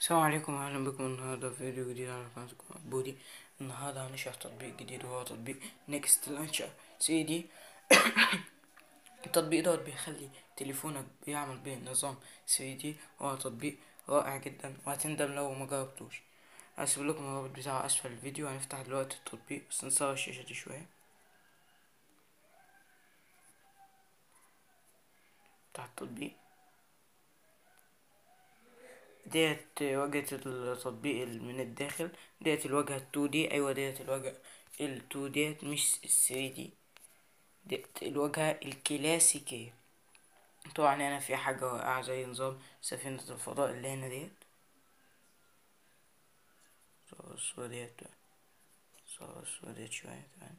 السلام عليكم واهلا بكم النهارده في فيديو جديد على قناتكم عبودي النهارده هنشرح تطبيق جديد وهو تطبيق نيكست لانشر سي دي التطبيق دوت بيخلي تليفونك بيعمل بيه نظام 3 دي وهو تطبيق رائع جدا وهتندم لو ما جربتوش هسيب لكم الرابط بتاعه اسفل الفيديو هنفتح دلوقتي التطبيق بس نصغر الشاشة دي شوية بتاع التطبيق ديت واجهة التطبيق من الداخل ديت الواجهة التو دي ايوه ديت الواجهة التو ديت مش الثري دي ديت الواجهة الكلاسيكية طبعا هنا في حاجة واقعة زي نظام سفينة الفضاء اللي هنا ديت صور الصورة ديت صور الصورة ديت شوية كمان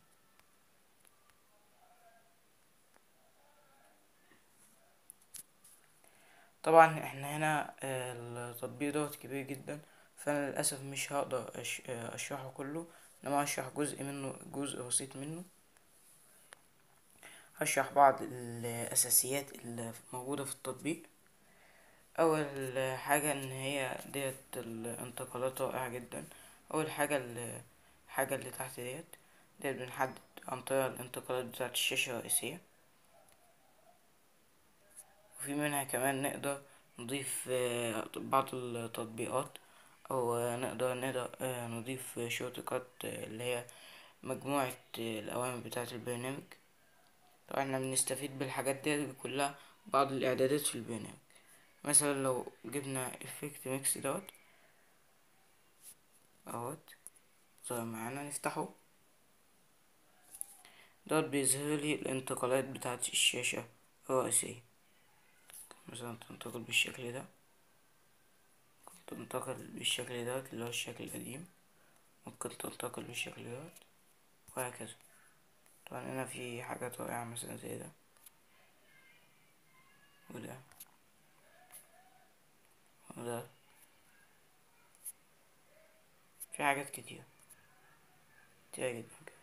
طبعا احنا هنا التطبيق دوت كبير جدا فانا للاسف مش هقدر اشرحه كله انما هشرح جزء منه جزء بسيط منه هشرح بعض الاساسيات اللي موجودة في التطبيق اول حاجة ان هي ديت الانتقالات رائعة جدا اول حاجة الحاجة اللي تحت ديت ديت بنحدد عن طريق الانتقالات بتاعة الشاشة الرئيسية وفي منها كمان نقدر نضيف بعض التطبيقات او نقدر نقدر نضيف شورت كات اللي هي مجموعة الاوامر بتاعة البرنامج طبعا احنا بنستفيد بالحاجات دي كلها بعض الاعدادات في البرنامج مثلا لو جبنا افكت ميكس دوت اهوت ظهر معانا نفتحه دوت بيظهر لي الانتقالات بتاعة الشاشة الرئيسية مثلا تنتقل بالشكل ده تنتقل بالشكل دوت اللي هو الشكل القديم ممكن تنتقل بالشكل دوت وهكذا طبعا هنا في حاجات رائعة مثلا زي ده وده وده في حاجات كتير كتير جدا كده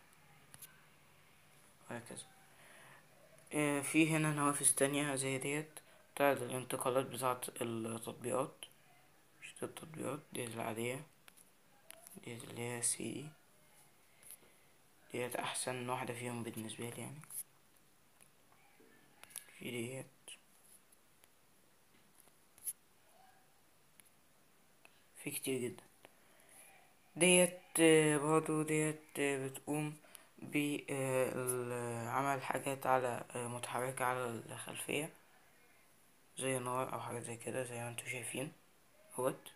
وهكذا في هنا نوافذ تانية زي ديت بتاعت الانتقالات بتاعت التطبيقات مش التطبيقات ديت العادية ديت اللي هي سي دي ديت احسن واحدة فيهم بالنسبة لي يعني في ديت في كتير جدا ديت برضو ديت بتقوم بعمل حاجات على متحركة على الخلفية زي نار او حاجة زي كده زي ما انتوا شايفين اهوت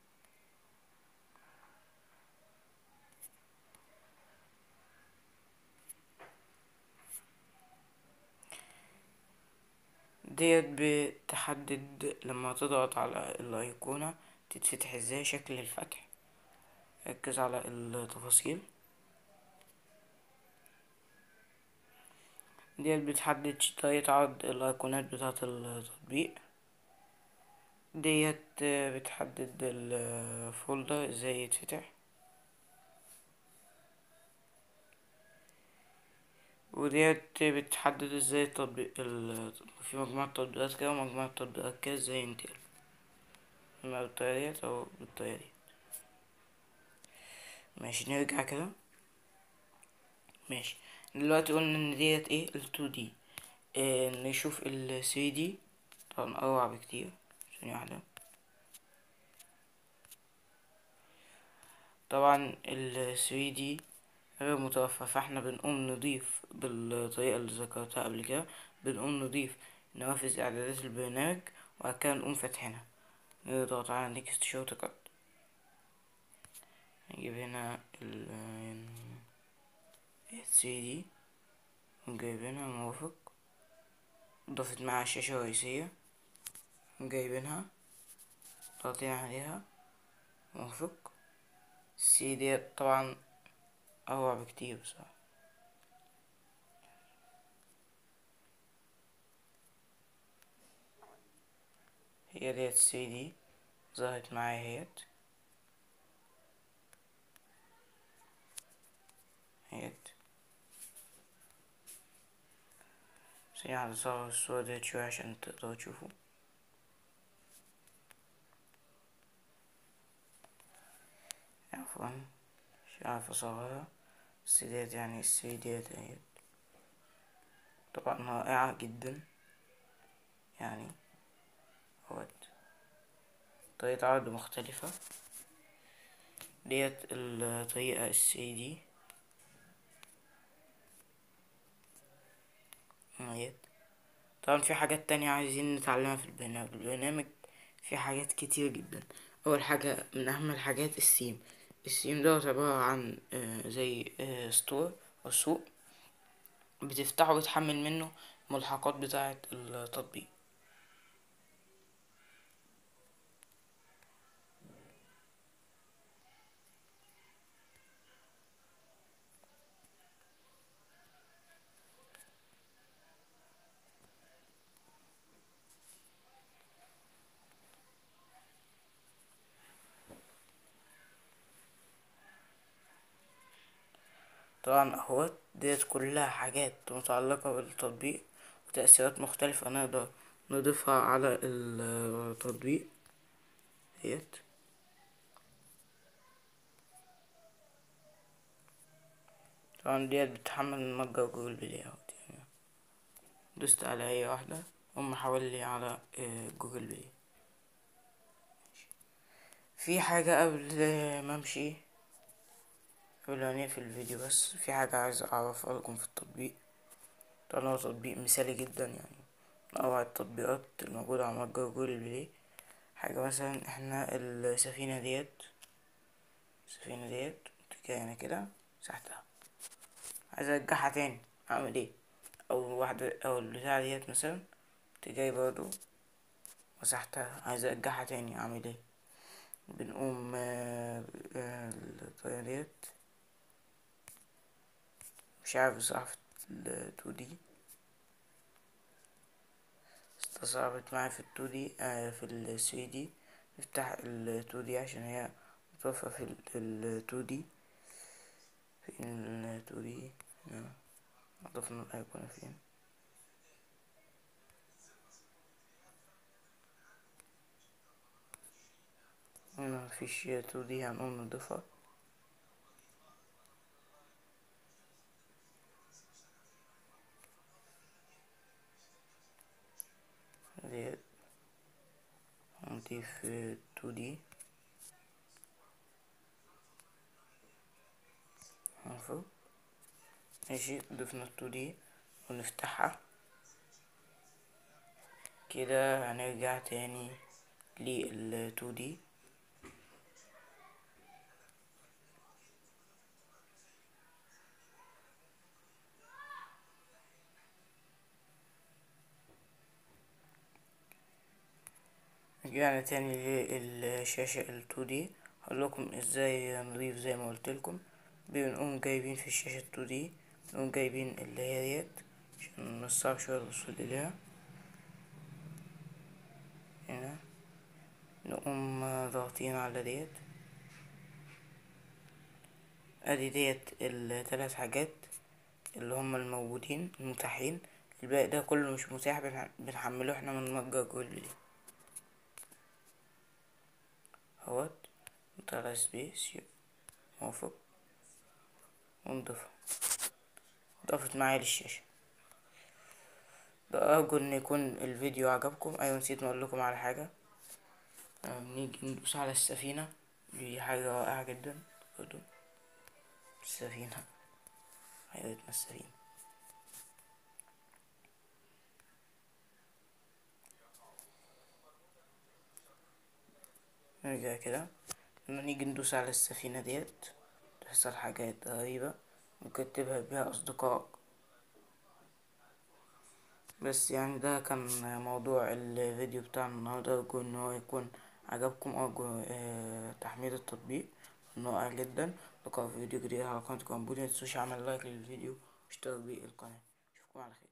ديت بتحدد لما تضغط على الايقونة تتفتح ازاي شكل الفتح ركز على التفاصيل ديت بتحدد طريقة عرض الايقونات بتاعة التطبيق ديت بتحدد الفولدر ازاي يتفتح وديت بتحدد ازاي التطبيق في مجموعة تطبيقات كده ومجموعة تطبيقات كده ازاي ينتقل اما بالطريقة ديت او بالطريقة ديت ماشي نرجع كده ماشي دلوقتي قلنا ان ديت ايه ال 2 دي إيه نشوف ال 3 دي طبعا اروع بكتير ثانية واحدة طبعا ال 3 دي غير متوفر فاحنا بنقوم نضيف بالطريقة اللي ذكرتها قبل كده بنقوم نضيف نوافذ اعدادات البرنامج وبعد كده نقوم فاتحينها نضغط على نيكست شورت كات نجيب هنا ال 3 دي جايبينها موافق ضفت مع الشاشة الرئيسية جايبينها ضاغطين عليها موافق السي ديت طبعا أروع بكتير بصراحة هي ديت السي دي ظهرت معايا اهيت اهيت ثانية واحدة صور الصورة ديت شوية عشان تقدروا تشوفوا عفوا مش عارف اصورها بس ديت يعني السي ديت اهيت طبعا رائعة جدا يعني اهوت طريقة عرض مختلفة ديت الطريقة السي دي اهيت طبعا في حاجات تانية عايزين نتعلمها في البرنامج البرنامج في حاجات كتير جدا اول حاجة من اهم الحاجات السيم السيم دوت عبارة عن آه زي آه ستور او سوق بتفتحه وتحمل منه الملحقات بتاعة التطبيق طبعا اهوت ديت كلها حاجات متعلقة بالتطبيق وتأثيرات مختلفة نقدر نضيفها على التطبيق ديت طبعا ديت بتحمل من متجر جوجل بلاي اهوت يعني دوست على اي واحدة هم حولي على جوجل بلاي في حاجة قبل ما امشي قبل ما نقفل الفيديو بس في حاجة عايز اعرفها لكم في التطبيق طبعا هو تطبيق مثالي جدا يعني من اروع التطبيقات الموجودة على متجر جوجل بلاي حاجة مثلا احنا السفينة ديت السفينة ديت هنا كده مسحتها عايز ارجعها تاني اعمل ايه او واحدة او البتاعة ديت مثلا جاي برضو مسحتها عايز ارجعها تاني اعمل ايه بنقوم الطريقة ديت مش عارف بصراحة في التو دي استصعبت معايا في التو دي في الثري دي نفتح التو دي عشان هي متوفرة في التو دي في التو دي اضفنا الايقونة فين هنا مفيش تو دي هنقوم نضيفها ديت هنضيف تو دي المفروض ماشي ضفنا التو دي ونفتحها كده هنرجع تاني للتو دي رجعنا تاني للشاشة التو دي هقولكم ازاي نضيف زي ما قلتلكم بنقوم جايبين في الشاشة التو دي نقوم جايبين اللي هي ديت عشان نصعب شوية الوصول اليها هنا نقوم ضاغطين على ديت ادي ديت التلات حاجات اللي هما الموجودين المتاحين الباقي ده كله مش متاح بنحمله احنا من متجر جوجل بلاي اهوت نطلع سبيس موافق ونضيفها ضافت معايا للشاشة أرجو إن يكون الفيديو عجبكم أيوة نسيت نقول لكم على حاجة نيجي ندوس على السفينة دي حاجة رائعة جدا برضو السفينة حياتنا السفينة نرجع كده لما نيجي ندوس على السفينة ديت تحصل حاجات غريبة ممكن تبهر بيها أصدقائك بس يعني ده كان موضوع الفيديو بتاعنا النهاردة أرجو إن هو يكون عجبكم أرجو آه تحميل التطبيق رائع جدا لقاء في فيديو جديد على قناة كامبوديا متنسوش اعمل لايك للفيديو واشترك بالقناة اشوفكم على خير